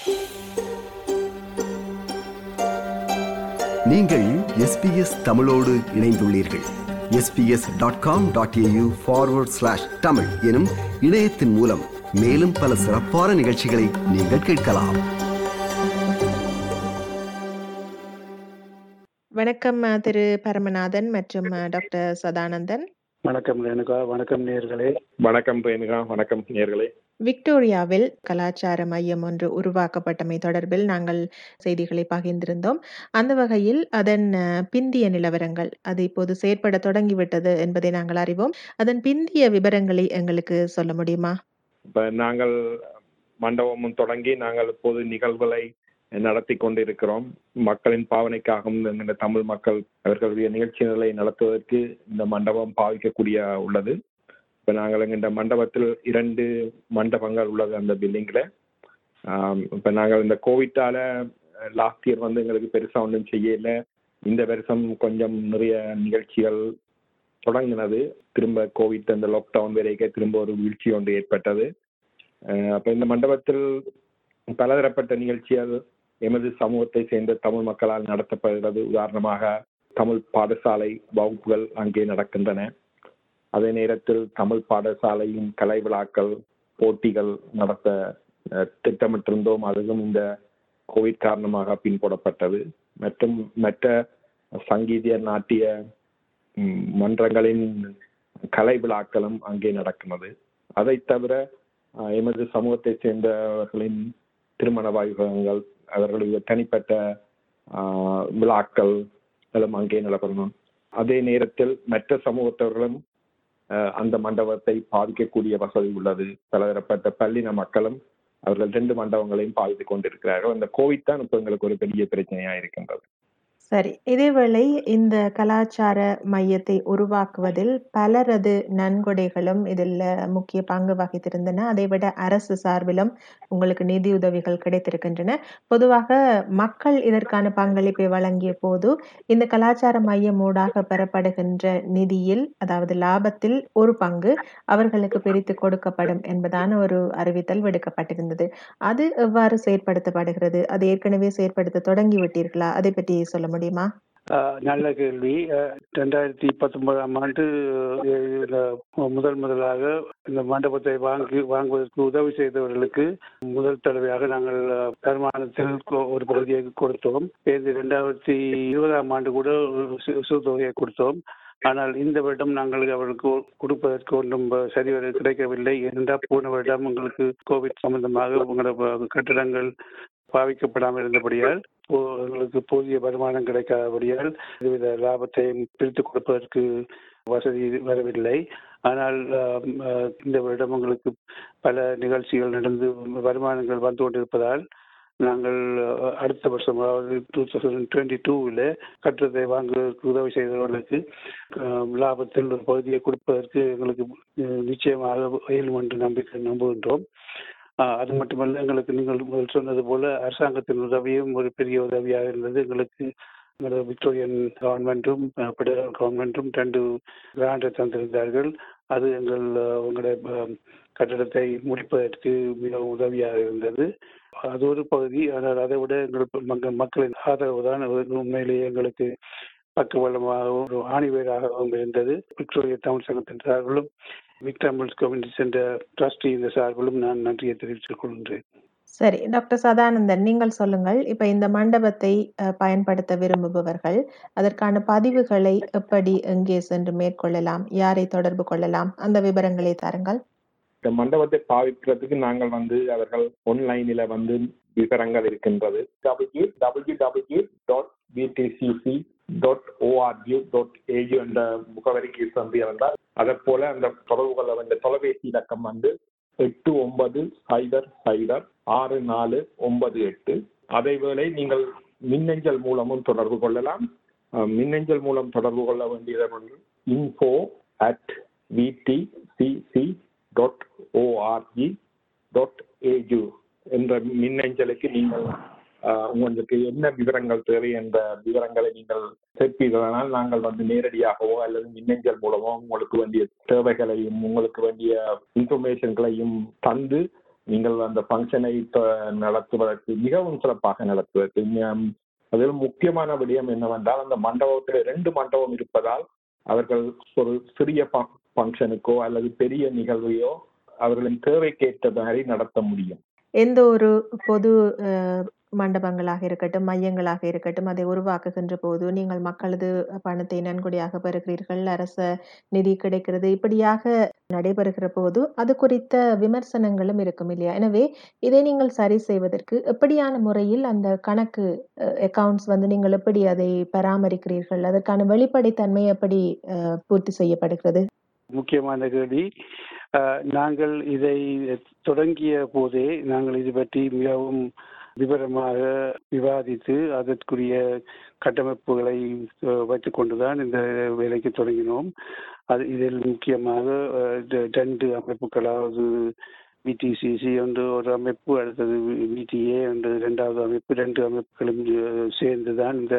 நீங்கள் எஸ்பிஎஸ் தமிழோடு இணைந்துள்ளீர்கள் SBS dot com dot AU forward slash Tamil எனும் இணையத்தின் மூலம் மேலும் பல சிறப்பான நிகழ்ச்சிகளை நீங்கள் கேட்கலாம் வணக்கம் அஹ், திரு பரமநாதன் மற்றும் அஹ், டாக்டர் சதானந்தன் வணக்கம் ரேணுகா வணக்கம் நேர்களே வணக்கம் ரேணுகா வணக்கம் நேர்களே விக்டோரியாவில் கலாச்சார மையம் ஒன்று உருவாக்கப்பட்டமை தொடர்பில் நாங்கள் செய்திகளை பகிர்ந்திருந்தோம் அந்த வகையில் அதன் அஹ், பிந்திய நிலவரங்கள் அது இப்போது செயற்பட தொடங்கிவிட்டது என்பதை நாங்கள் அறிவோம் அதன் பிந்திய விவரங்களை எங்களுக்கு சொல்ல முடியுமா இப்ப நாங்கள் மண்டபமும் தொடங்கி நாங்கள் இப்போது நிகழ்வுகளை நடத்தி கொண்டிருக்கிறோம் மக்களின் பாவனைக்காகவும் இந்த தமிழ் மக்கள் அவர்களுடைய நிகழ்ச்சிகளை நடத்துவதற்கு இந்த மண்டபம் பாவிக்கக்கூடிய உள்ளது இப்ப நாங்கள் இந்த மண்டபத்தில் இரண்டு மண்டபங்கள் உள்ளது அந்த பில்டிங்ல இப்ப நாங்கள் இந்த கோவிட்டால லாஸ்ட் இயர் வந்து எங்களுக்கு பெருசா ஒன்றும் செய்யல இந்த வருஷம் கொஞ்சம் நிறைய நிகழ்ச்சிகள் தொடங்கினது திரும்ப கோவிட் அந்த லாக்டவுன் வரைக்கும் திரும்ப ஒரு வீழ்ச்சி ஒன்று ஏற்பட்டது அஹ் அப்ப இந்த மண்டபத்தில் பலதரப்பட்ட நிகழ்ச்சிகள் எமது சமூகத்தை சேர்ந்த தமிழ் மக்களால் நடத்தப்படுகிறது உதாரணமாக தமிழ் பாடசாலை வகுப்புகள் அங்கே நடக்கின்றன அதே நேரத்தில் தமிழ் பாடசாலையின் கலை விழாக்கள் போட்டிகள் நடத்த அஹ், திட்டமிட்டிருந்தோம் அதுவும் இந்த கோவிட் காரணமாக பின்பற்றப்பட்டது மற்றும் மற்ற சங்கீத நாட்டிய ம், மன்றங்களின் கலை விழாக்களும் அங்கே நடக்கிறது அதை தவிர அஹ், எமது சமூகத்தை சேர்ந்தவர்களின் திருமண வைபவங்கள் அவர்களுடைய தனிப்பட்ட ஆஹ், விழாக்கள் எல்லாம் அங்கே நடைபெறணும் அதே நேரத்தில் மற்ற சமூகத்தவர்களும் ஆஹ், அந்த மண்டபத்தை பாதிக்கக்கூடிய வசதி உள்ளது பலதரப்பட்ட பல்லின மக்களும் அவர்கள் ரெண்டு மண்டபங்களையும் பாதித்துக் கொண்டிருக்கிறார்கள் அந்த கோவிட் தான் இப்ப எங்களுக்கு ஒரு பெரிய பிரச்சனையா இருக்கின்றது சரி இதேவேளை இந்த கலாச்சார மையத்தை உருவாக்குவதில் பலரது நன்கொடைகளும் இதில் முக்கிய பங்கு வகித்திருந்தன அதைவிட அரசு சார்பிலும் உங்களுக்கு நிதியுதவிகள் கிடைத்திருக்கின்றன பொதுவாக மக்கள் இதற்கான பங்களிப்பை வழங்கிய போது இந்த கலாச்சார மையம் ஊடாக பெறப்படுகின்ற நிதியில் அதாவது லாபத்தில் ஒரு பங்கு அவர்களுக்கு பிரித்து கொடுக்கப்படும் என்பதான ஒரு அறிவித்தல் விடுக்கப்பட்டிருந்தது அது எவ்வாறு செயற்படுத்தப்படுகிறது அது ஏற்கனவே செயற்படுத்த தொடங்கிவிட்டீர்களா அதை பற்றி சொல்ல முடியுமா ஆஹ் நல்ல கேள்வி ஆஹ் ரெண்டாயிரத்தி பத்தொன்பதாம் ஆண்டு ஆஹ் இதுல முதல் முதலாக இந்த மண்டபத்தை வாங்கி வாங்குவதற்கு உதவி செய்தவர்களுக்கு முதல் தடவையாக நாங்கள் ஆஹ் வருமானத்தில் கொ- ஒரு பகுதியை கொடுத்தோம் இது ரெண்டாயிரத்தி இருபதாம் ஆண்டு கூட ஒரு சி- சிறு தொகையை கொடுத்தோம் ஆனால் இந்த வருடம் நாங்கள் அவர்களுக்கு கொடுப்பதற்கு ஒன்றும் சரிவர கிடைக்கவில்லை ஏனென்றால் போன வருடம் உங்களுக்கு கோவிட் சம்பந்தமாக உங்களோட கட்டிடங்கள் பாவிக்கப்படாமல் இருந்தபடியால் போ- எங்களுக்கு போதிய வருமானம் கிடைக்காதபடியால் இதுவித லாபத்தை பிரித்து கொடுப்பதற்கு வசதி வரவில்லை ஆனால் ஆம், ஆஹ், இந்த வருடம் உங்களுக்கு பல நிகழ்ச்சிகள் நடந்து வருமானங்கள் வந்து கொண்டிருப்பதால் நாங்கள் ஆஹ், அடுத்த வருஷம் அதாவது டூ தௌசண்ட் டுவெண்ட்டி டூவில் கட்டடத்தை வாங்குவதற்கு உதவி செய்தவர்களுக்கு ஆஹ், லாபத்தில் ஒரு பகுதியை கொடுப்பதற்கு எங்களுக்கு ஆஹ், நிச்சயமாக இயலும் என்று நம்பிக்கை நம்புகின்றோம் ஆஹ் அது மட்டுமல்ல எங்களுக்கு நீங்கள் முதல் சொன்னது போல அரசாங்கத்தின் உதவியும் ஒரு பெரிய உதவியாக இருந்தது எங்களுக்கு எங்களது விக்டோரியன் கவர்மெண்ட்டும் பெடரல் கவர்மெண்ட்டும் ரெண்டு கிராண்டை தந்திருந்தார்கள் அது எங்கள் ஆஹ், உங்களுடைய ஆஹ், கட்டடத்தை முடிப்பதற்கு மிகவும் உதவியாக இருந்தது அது ஒரு பகுதி ஆனால் அதை விட எங்கள் மக்க- மக்களின் ஆதரவு தான் உண்மையிலேயே எங்களுக்கு பக்கபலமாக ஒரு ஆணிவேராகவும் இருந்தது விக்டோரியா தமிழ் சங்கத்தின் சார்பிலும் விக்டமிள்ஸ் கம்யூனிட்டி சென்டர் ட்ரஸ்டி இந்த சார்பிலும் நான் நன்றியை தெரிவித்துக் கொள்கின்றேன் சரி டாக்டர் சதானந்தன் நீங்கள் சொல்லுங்கள் இப்ப இந்த மண்டபத்தை அஹ், பயன்படுத்த விரும்புபவர்கள் அதற்கான பதிவுகளை எப்படி எங்கே சென்று மேற்கொள்ளலாம் யாரை தொடர்பு கொள்ளலாம் அந்த விவரங்களை தாருங்கள் இந்த மண்டபத்தை பாவிக்கிறதுக்கு நாங்கள் வந்து அவர்கள் ஆன்லைனில் வந்து விவரங்கள் இருக்கின்றது W W W dot BTCC dot org dot AU என்ற முகவரிக்கு சென்று இருந்தால் அதை போல அந்த தொடர்பு கொள்ள வேண்டிய தொலைபேசி இலக்கம் வந்து எட்டு ஒன்பது சைபர் சைபர் ஆறு நாலு ஒன்பது எட்டு அதேவேளை நீங்கள் மின்னஞ்சல் மூலமும் தொடர்பு கொள்ளலாம் அஹ், மின்னஞ்சல் மூலம் தொடர்பு கொள்ள வேண்டியது info at VTCC dot org dot AU என்ற மின்னஞ்சலுக்கு நீங்கள் ஆஹ், உங்களுக்கு என்ன விவரங்கள் தேவை என்ற விவரங்களை நீங்கள் சேர்ப்பீர்களானால் நாங்கள் வந்து நேரடியாகவோ அல்லது மின்னஞ்சல் மூலமோ உங்களுக்கு வேண்டிய தேவைகளையும் உங்களுக்கு வேண்டிய இன்ஃபர்மேஷன்களையும் தந்து நீங்கள் அந்த ஃபங்க்ஷனை நடத்துவதற்கு மிகவும் சிறப்பாக நடத்துவதற்கு உம், அதில் முக்கியமான விடயம் என்னவென்றால் அந்த மண்டபத்தில் ரெண்டு மண்டபம் இருப்பதால் அவர்கள் ஒரு சிறிய ஃபங்க்ஷனுக்கோ அல்லது பெரிய நிகழ்வையோ அவர்களின் தேவைக்கேற்ற மாதிரி நடத்த முடியும் எந்த ஒரு பொது அஹ், மண்டபங்களாக இருக்கட்டும் மையங்களாக இருக்கட்டும் அதை உருவாக்குகின்ற போது நீங்கள் மக்களது பணத்தை நன்கொடையாக பெறுகிறீர்கள் அரச நிதி கிடைக்கிறது இப்படியாக நடைபெறுகிற போது அது குறித்த விமர்சனங்களும் இருக்கும் இல்லையா எனவே இதை நீங்கள் சரி செய்வதற்கு எப்படியான முறையில் அந்த கணக்கு அக்கவுண்ட்ஸ் வந்து நீங்கள் எப்படி அதை பராமரிக்கிறீர்கள் அதற்கான வெளிப்படைத்தன்மை எப்படி அஹ், பூர்த்தி செய்யப்படுகிறது முக்கியமான கேள்வி அஹ், நாங்கள் இதை தொடங்கிய போதே நாங்கள் இது பற்றி மிகவும் விவரமாக விவாதித்து அதற்குரிய கட்டமைப்புகளை அஹ், வைத்துக் கொண்டுதான் இந்த வேலைக்கு தொடங்கினோம் அது இதில் முக்கியமாக அஹ், இந்த ரெண்டு அமைப்புகளாவது விடிசிசி என்று ஒரு அமைப்பு அடுத்தது விடிஏ என்று இரண்டாவது அமைப்பு ரெண்டு அமைப்புகளும் அஹ், சேர்ந்துதான் இந்த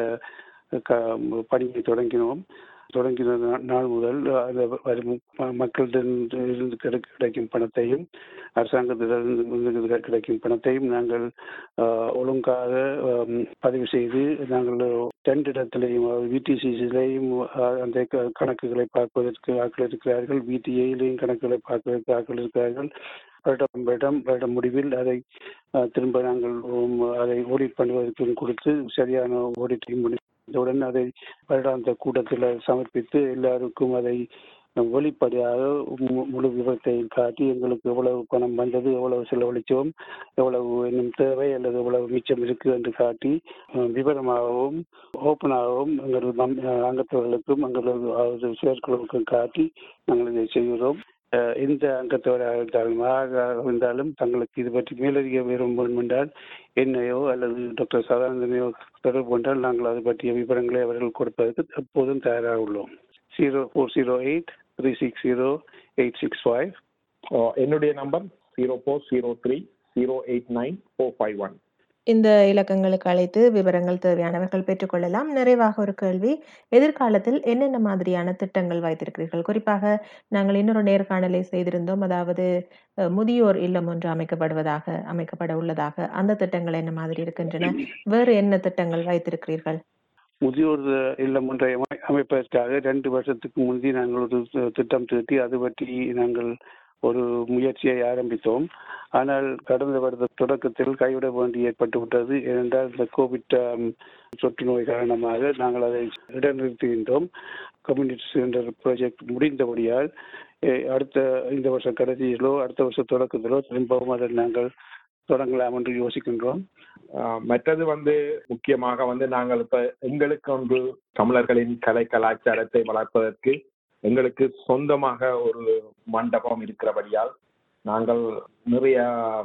க- பணியை தொடங்கினோம் தொடங்கின நா- நாள் முதல் அந்த வரும் ம- மக்களிடம் இருந்து கிடை- கிடைக்கும் பணத்தையும் அரசாங்கத்திலிருந்து கிடை- கிடைக்கும் பணத்தையும் நாங்கள் ஆஹ், ஒழுங்காக ஆம், பதிவு செய்து நாங்கள் ரெண்டு இடத்திலையும் விடிசிசிலையும் அந்த க- கணக்குகளை பார்ப்பதற்கு ஆட்கள் இருக்கிறார்கள் விடிஏலையும் கணக்குகளை பார்ப்பதற்கு ஆட்கள் இருக்கிறார்கள் வருடம் வருடம் வருடம் முடிவில் அதை ஆஹ், திரும்ப நாங்கள் உம், அதை ஓடிட் பண்ணுவதற்கு கொடுத்து சரியான ஓடிட்டையும் முடிந்தவுடன் அதை வருடாந்த கூட்டத்தில் சமர்ப்பித்து எல்லாருக்கும் அதை வெளிப்படையாக மு- முழு விவரத்தையும் காட்டி எங்களுக்கு எவ்வளவு பணம் வந்தது எவ்வளவு செலவழித்தோம் எவ்வளவு இன்னும் தேவை அல்லது எவ்வளவு மிச்சம் இருக்கு என்று காட்டி அஹ், விவரமாகவும் ஓப்பனாகவும் எங்கள் மம்- அஹ், அங்கத்தவர்களுக்கும் எங்களது செயற்குழுவுக்கும் காட்டி நாங்கள் இதை செய்கிறோம் அஹ், எந்த அங்கத்தவராக இருந்தாலும் யாராக இருந்தாலும் தங்களுக்கு இது பற்றி மேலதிக விரும்பும் என்றால் என்னையோ அல்லது டாக்டர் சதானந்தனையோ தொடர்பு கொண்டால் நாங்கள் அது பற்றிய விவரங்களை அவர்கள் கொடுப்பதற்கு எப்போதும் தயாராக உள்ளோம் zero four zero eight three six zero eight six five ah, என்னுடைய number zero four zero three zero eight nine four five one இந்த இலக்கங்களுக்கு அழைத்து விவரங்கள் தேவையானவர்கள் பெற்றுக்கொள்ளலாம் நிறைவாக ஒரு கேள்வி எதிர்காலத்தில் என்னென்ன மாதிரியான திட்டங்கள் வைத்திருக்கிறீர்கள் குறிப்பாக நாங்கள் இன்னொரு நேர்காணலை செய்திருந்தோம் அதாவது அஹ், முதியோர் இல்லம் ஒன்று அமைக்கப்படுவதாக அமைக்கப்பட உள்ளதாக அந்த திட்டங்கள் என்ன மாதிரி இருக்கின்றன வேறு என்ன திட்டங்கள் வைத்திருக்கிறீர்கள் முதியோர் இல்லம் ஒன்றை அமை- அமைப்பதற்காக ரெண்டு வருஷத்துக்கு முந்தி நாங்கள் ஒரு தி- திட்டம் தீட்டி அது பற்றி நாங்கள் ஒரு முயற்சியை ஆரம்பித்தோம் ஆனால் கடந்த வருட தொடக்கத்தில் கைவிட வேண்டி ஏற்பட்டு விட்டது ஏனென்றால் இந்த கோவிட் ஆம், தொற்று நோய் காரணமாக நாங்கள் அதை இடைநிறுத்துகின்றோம் கம்யூனிட்டி சென்டர் ப்ராஜெக்ட் முடிந்தபடியால் எ- அடுத்த இந்த வருஷம் கடைசியிலோ அடுத்த வருஷம் தொடக்கத்திலோ திரும்பவும் அதை நாங்கள் தொடங்கலாம் என்று யோசிக்கின்றோம் ஆஹ் மற்றது வந்து முக்கியமாக வந்து நாங்கள் இப்ப எங்களுக்கு ஒன்று தமிழர்களின் கலை கலாச்சாரத்தை வளர்ப்பதற்கு எங்களுக்கு சொந்தமாக ஒரு மண்டபம் இருக்கிறபடியால் நாங்கள் நிறைய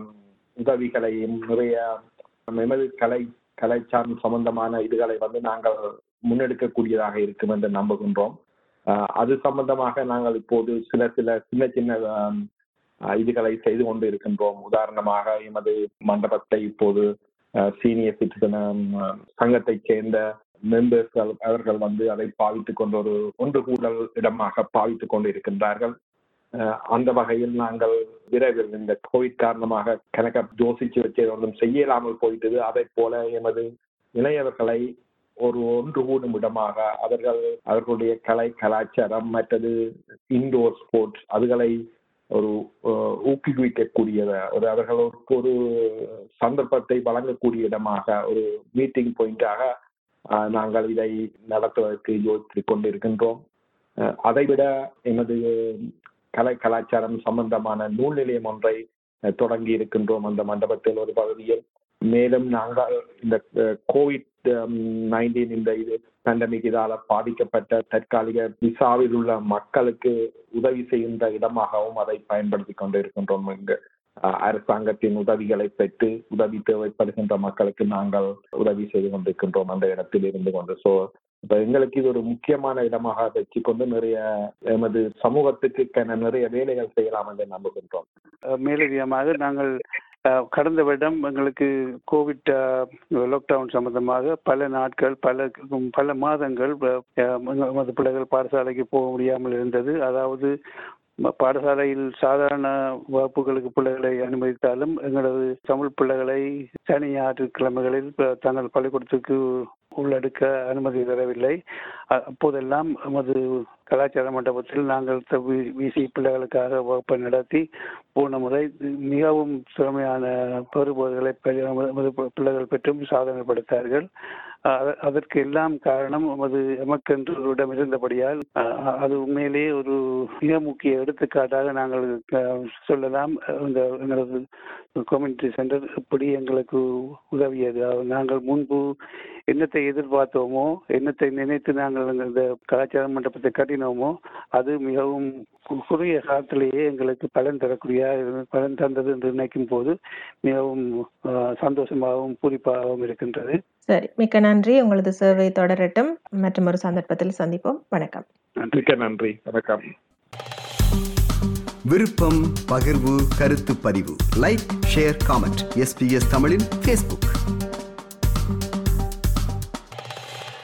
உதவிகளையும் நிறைய எமது கலை கலைச்சார்ந்த சம்பந்தமான இதுகளை வந்து நாங்கள் முன்னெடுக்கக்கூடியதாக இருக்கும் என்று நம்புகின்றோம் ஆஹ் அது சம்பந்தமாக நாங்கள் இப்போது சில சில சின்ன சின்ன ஆஹ் ஆஹ் இதுகளை செய்து கொண்டு இருக்கின்றோம் உதாரணமாக எமது மண்டபத்தை இப்போது சீனியர் சிட்டிசன் சங்கத்தைச் சேர்ந்த மெம்பர்ஸ்கள் அவர்கள் வந்து அதை பாவித்துக் கொண்டு ஒரு ஒன்று கூடல் இடமாக பாவித்துக் கொண்டு இருக்கின்றார்கள் அஹ் அந்த வகையில் நாங்கள் விரைவில் இந்த கோவிட் காரணமாக கணக்க யோசிச்சு வச்சது ஒன்றும் செய்யலாமல் போயிட்டது அதை போல எமது இளையவர்களை ஒரு ஒன்று கூடும் இடமாக அவர்கள் அவர்களுடைய கலை கலாச்சாரம் மற்றது இன்டோர் ஸ்போர்ட்ஸ் அதுகளை ஒரு அஹ், ஊக்குவிக்கக்கூடிய ஒரு அவர்களுக்கு ஒரு சந்தர்ப்பத்தை வழங்கக்கூடிய இடமாக ஒரு மீட்டிங் பாயிண்டாக நாங்கள் இதை நடத்துவதற்கு யோசித்துக் கொண்டிருக்கின்றோம் அஹ், அதைவிட எமது கலை கலாச்சாரம் சம்பந்தமான நூல் நிலையம் ஒன்றை அஹ், தொடங்கி இருக்கின்றோம் அந்த மண்டபத்தில் ஒரு பகுதியில் மேலும் நாங்கள் இந்த கோவிட் நைன்டீன் இந்த இது பேண்டமிக் இதால பாதிக்கப்பட்ட தற்காலிக விசாவில் உள்ள மக்களுக்கு உதவி செய்கின்ற இடமாகவும் அதை பயன்படுத்தி கொண்டு இருக்கின்றோம் இங்கு அஹ், அரசாங்கத்தின் உதவிகளை பெற்று உதவி தேவைப்படுகின்ற மக்களுக்கு நாங்கள் உதவி செய்து கொண்டிருக்கின்றோம் அந்த இடத்தில் இருந்து கொண்டு ஸோ இப்ப எங்களுக்கு இது ஒரு முக்கியமான இடமாக வச்சுக்கொண்டு நிறைய எமது சமூகத்துக்கு கன நிறைய வேலைகள் செய்யலாம் என்று நம்புகின்றோம் அஹ் மேலதிகமாக நாங்கள் அஹ், கடந்த வருடம் எங்களுக்கு கோவிட் லாக்டவுன் சம்பந்தமாக பல நாட்கள் பல பல மாதங்கள் அஹ், எமது பிள்ளைகள் பாடசாலைக்கு போக முடியாமல் இருந்தது அதாவது ம- பாடசாலையில் சாதாரண வகுப்புகளுக்கு பிள்ளைகளை அனுமதித்தாலும் எங்களது தமிழ் பிள்ளைகளை சனி ஞாயிற்றுக்கிழமைகளில் ப- தங்கள் பள்ளிக்கூடத்துக்கு உள்ளெடுக்க அனுமதி தரவில்லை அ- அப்போதெல்லாம் நமது கலாச்சார மண்டபத்தில் நாங்கள் த- வி- விசி பிள்ளைகளுக்காக வகுப்பை நடத்தி போன முறை மிகவும் திறமையான பெறுபவர்களை பெ- நமது பிள்ளைகள் பெற்றும் சாதனை படைத்தார்கள் அ- அதற்கு எல்லாம் காரணம் நமது எமக்கென்று ஒரு இடம் இருந்தபடியால் அ- அது உண்மையிலேயே ஒரு மிக முக்கிய எடுத்துக்காட்டாக நாங்கள் அஹ், சொல்லலாம் இந்த எங்களது கம்யூனிட்டி சென்டர் எப்படி எங்களுக்கு உதவியது அதாவது நாங்கள் முன்பு என்னத்தை எதிர்பார்த்தோமோ என்னத்தை நினைத்து நாங்கள் இந்த கலாச்சார மண்டபத்தை கட்டினோமோ அது மிகவும் கு- குறுகிய காலத்திலேயே எங்களுக்கு பலன் தரக்கூடிய பலன் தந்தது என்று நினைக்கும் போது மிகவும் அஹ், சந்தோஷமாகவும் பூரிப்பாகவும் இருக்கின்றது சரி மிக்க நன்றி உங்களது சேவை தொடரட்டும் மற்றும் ஒரு சந்தர்ப்பத்தில் சந்திப்போம் வணக்கம் மிக்க நன்றி வணக்கம் விருப்பம் பகிர்வு கருத்து பதிவு லைக் ஷேர் காமெண்ட் எஸ்பிஎஸ் தமிழின் ஃபேஸ்புக்